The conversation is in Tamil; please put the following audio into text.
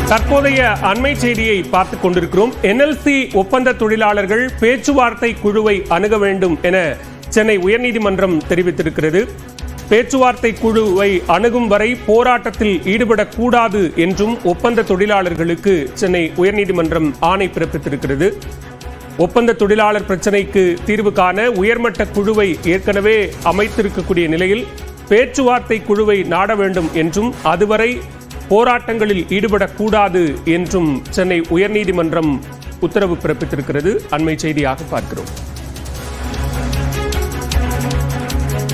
தற்போதைய அண்மை செய்தியை பார்த்துக் கொண்டிருக்கிறோம் என்எல்சி ஒப்பந்த தொழிலாளர்கள் பேச்சுவார்த்தை குழுவை அணுக வேண்டும் என சென்னை உயர்நீதிமன்றம் தெரிவித்திருக்கிறது பேச்சுவார்த்தை குழுவை அணுகும் வரை போராட்டத்தில் ஈடுபடக்கூடாது என்றும் ஒப்பந்த தொழிலாளர்களுக்கு சென்னை உயர்நீதிமன்றம் ஆணை பிறப்பித்திருக்கிறது ஒப்பந்த தொழிலாளர் பிரச்சினைக்கு தீர்வு காண உயர்மட்ட குழுவை ஏற்கனவே அமைத்திருக்கக்கூடிய நிலையில் பேச்சுவார்த்தை குழுவை நாட வேண்டும் என்றும் அதுவரை போராட்டங்களில் ஈடுபடக்கூடாது என்றும் சென்னை உயர்நீதிமன்றம் உத்தரவு பிறப்பித்திருக்கிறது அண்மை செய்தியாக பார்க்கிறோம்